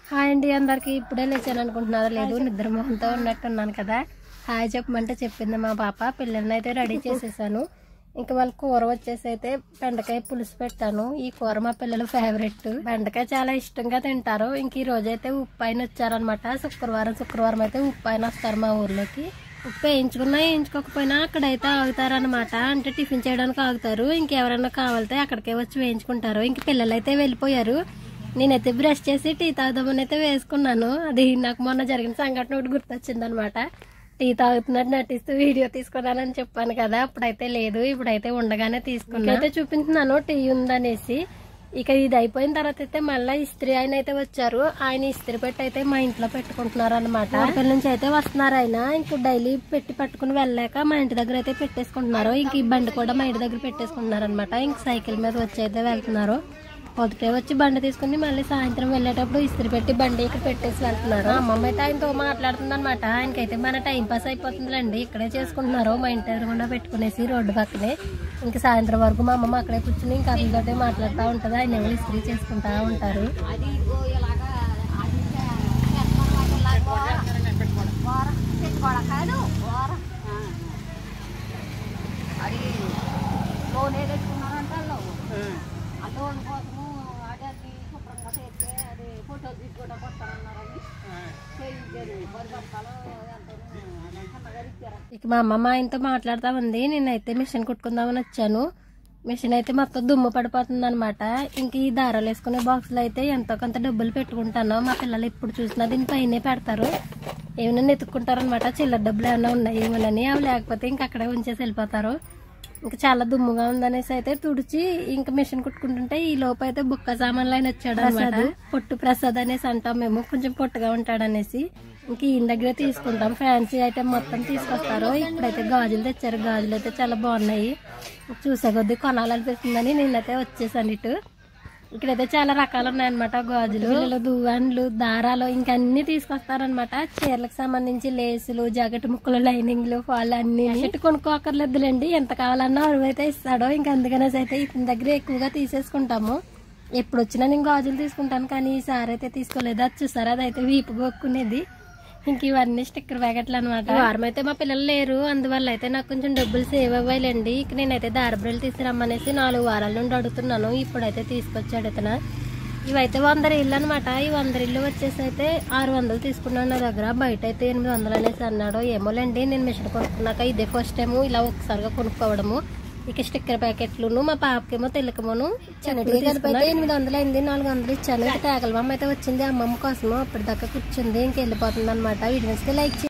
hi అండి అందరికి ఇప్పుడే లేచాను అనుకుంటున్నారా లేదు నిద్ర మొహంతో ఉన్నట్టున్నాను కదా హాయ్ చెప్పమంటే చెప్పింది మా పాప పిల్లల్ని అయితే రెడీ చేసేసాను ఇంకా వాళ్ళ కూర వచ్చేసి అయితే బెండకాయ పులుసు పెట్టాను ఈ కూర మా పిల్లల ఫేవరెట్ బెండకాయ చాలా ఇష్టంగా తింటారు ఇంక ఈ రోజు అయితే ఉప్పు ఆయన వచ్చారనమాట శుక్రవారం శుక్రవారం అయితే ఉప్పు ఆయన వస్తారు మా ఊర్లోకి ఉప్పు వేయించుకున్నా వేయించుకోకపోయినా అక్కడైతే ఆగుతారనమాట అంటే టిఫిన్ చేయడానికి ఆగుతారు ఇంకెవరైనా కావాలితే అక్కడికే వచ్చి వేయించుకుంటారు ఇంక పిల్లలు అయితే వెళ్ళిపోయారు నేనైతే బ్రష్ చేసి టీ తాగుదామని అయితే వేసుకున్నాను అది నాకు మొన్న జరిగిన సంఘటన ఒకటి గుర్తొచ్చింది అనమాట టీ తాగుతున్నట్టు నటిస్తూ వీడియో తీసుకున్నానని చెప్పాను కదా అప్పుడైతే లేదు ఇప్పుడైతే ఉండగానే తీసుకున్నా అయితే చూపించున్నాను టీ ఉందనేసి ఇక ఇది అయిపోయిన తర్వాత అయితే మళ్ళీ ఇస్త్రీ ఆయన అయితే వచ్చారు ఆయన ఇస్త్రీ పెట్టి అయితే మా ఇంట్లో పెట్టుకుంటున్నారు అనమాట అక్కడి నుంచి అయితే వస్తున్నారు ఆయన ఇంక డైలీ పెట్టి పట్టుకుని వెళ్ళాక మా ఇంటి దగ్గర అయితే పెట్టేసుకుంటున్నారు ఇంక ఈ బండి కూడా మా ఇంటి దగ్గర పెట్టేసుకుంటున్నారు అనమాట ఇంక సైకిల్ మీద వచ్చి అయితే వెళ్తున్నారు పొద్దుటే వచ్చి బండి తీసుకుని మళ్ళీ సాయంత్రం వెళ్ళేటప్పుడు ఇస్త్రీ పెట్టి బండి ఇక్కడ పెట్టేసి వెళ్తున్నారు అమ్మమ్మ అయితే ఆయనతో మాట్లాడుతుంది అనమాట ఆయనకైతే మన టైం పాస్ అయిపోతుందిలేండి ఇక్కడే చేసుకుంటున్నారు మా ఇంటి ఎదురుగుండా పెట్టుకునేసి రోడ్డు పక్కనే ఇంకా సాయంత్రం వరకు మా అమ్మమ్మ అక్కడే కూర్చుని ఇంకా అతనితోటే మాట్లాడుతూ ఉంటుంది ఆయన ఎవరు ఇస్త్రీ చేసుకుంటా ఉంటారు అది లోన్ ఏ తెచ్చుకున్నారంటే వాళ్ళు ఆ లోన్ కోసము అది అది శుభ్రంగా చేస్తే అది ఫోటో తీసుకుంటా వస్తారన్నారని చేయించారు పది బస్తాలు ఎంతో సన్నగా ఇచ్చారు ఇక మా అమ్మమ్మ ఆయనతో మాట్లాడుతూ ఉంది నేనైతే మిషన్ కుట్టుకుందామని వచ్చాను మిషన్ అయితే మొత్తం దుమ్ము పడిపోతుంది అనమాట ఇంక ఈ దారాలు వేసుకునే బాక్సులు అయితే ఎంతో కొంత డబ్బులు పెట్టుకుంటాను మా పిల్లలు ఎప్పుడు చూసినా దీని పైనే పెడతారు ఏమైనా ఎత్తుక్కుంటారు అనమాట చిల్లర డబ్బులు ఏమైనా ఉన్నాయి ఏమోనని అవి లేకపోతే ఇంక అక్కడే ఉంచేసి వెళ్ళిపోతారు ఇంకా చాలా దుమ్ముగా ఉందనేసి అయితే తుడిచి ఇంకా మిషన్ కుట్టుకుంటుంటే ఈ లోపు అయితే బుక్క సామాన్లు ఆయన వచ్చాడు అనమాట పొట్టు ప్రసాద్ అనేసి అంటాం మేము కొంచెం పొట్టుగా ఉంటాడు అనేసి ఇంక ఈయన దగ్గర తీసుకుంటాం ఫ్యాన్సీ ఐటమ్ మొత్తం తీసుకొస్తారు ఇప్పుడైతే గాజులు తెచ్చారు గాజులు అయితే చాలా బాగున్నాయి చూసే కొద్దీ కొనాలనిపిస్తుందని నేనైతే వచ్చేసాను ఇటు ఇక్కడైతే చాలా రకాలు ఉన్నాయన్నమాట గాజులు పిల్లలు దువ్వాన్లు దారాలు ఇంకా అన్ని తీసుకొస్తారనమాట చీరలకు సంబంధించి లేసులు జాకెట్ ముక్కలు లైనింగ్లు ఫాల్ అన్ని షర్ట్ కొనుక్కోకర్లేదులేండి ఎంత కావాలన్నా అరువైతే ఇస్తాడో ఇంకా అందుకనేసి అయితే ఇతని దగ్గర ఎక్కువగా తీసేసుకుంటాము ఎప్పుడు వచ్చినా నేను గాజులు తీసుకుంటాను కానీ ఈసారి అయితే తీసుకోలేదు అది చూసారా అదైతే వీపు గొక్కునేది ఇంక ఇవన్నీ స్టిక్కర్ ప్యాకెట్లు అనమాట వారం అయితే మా పిల్లలు లేరు అందువల్ల అయితే నాకు కొంచెం డబ్బులు సేవ్ అవ్వాలండి ఇక నేనైతే దారబ్రలు తీసుకురమ్మనేసి నాలుగు వారాల నుండి అడుగుతున్నాను ఇప్పుడైతే తీసుకొచ్చాడు ఇతను ఇవైతే వంద ఇల్లు అనమాట ఈ వంద ఇల్లు వచ్చేసి అయితే ఆరు వందలు తీసుకున్నాను నా దగ్గర బయట అయితే ఎనిమిది వందలు అనేసి అన్నాడు ఏమోలేండి నేను మిషన్ కొనుక్కున్నాక ఇదే ఫస్ట్ టైం ఇలా ఒకసారిగా కొనుక్కోవడము ఇక స్టిక్కర్ ప్యాకెట్లును మా పాపకేమో తెల్లకమును చిన్నటిగా కలిపి అయితే ఎనిమిది వందలు అయింది నాలుగు వందలు ఇచ్చాను ఇక తేగల అమ్మ అయితే వచ్చింది అమ్మమ్మ కోసము అప్పటిదాకా కూర్చుంది ఇంక వెళ్ళిపోతుంది అనమాట వీడియోస్కి లైక్